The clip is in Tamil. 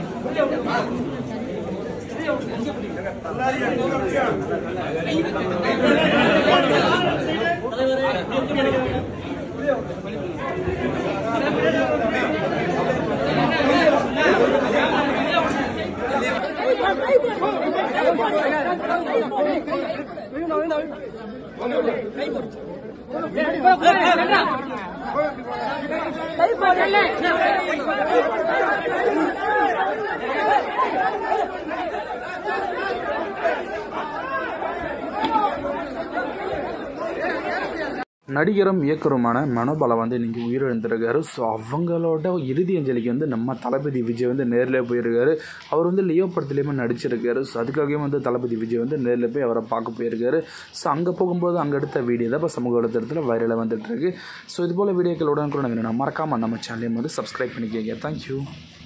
நடிகரும் இயக்குனருமான மனோபாலா வந்து இன்றைக்கி உயிரிழந்திருக்காரு ஸோ அவங்களோட இறுதி அஞ்சலிக்கு வந்து நம்ம தளபதி விஜய் வந்து நேரில் போயிருக்காரு அவர் வந்து லியோ படத்துலேயுமே நடிச்சிருக்காரு ஸோ அதுக்காகவே வந்து தளபதி விஜய் வந்து நேரில் போய் அவரை பார்க்க போயிருக்காரு ஸோ அங்கே போகும்போது அங்கே எடுத்த வீடியோ தான் இப்போ சமூக வலைத்தளத்தில் வைரலாக வந்துட்டு இருக்கு ஸோ இது போல் வீடியோக்கள் உடனுக்குடன் வேணும் மறக்காமல் நம்ம சேனலையும் வந்து சப்ஸ்கிரைப் பண்ணிக்கோங்க தேங்க்யூ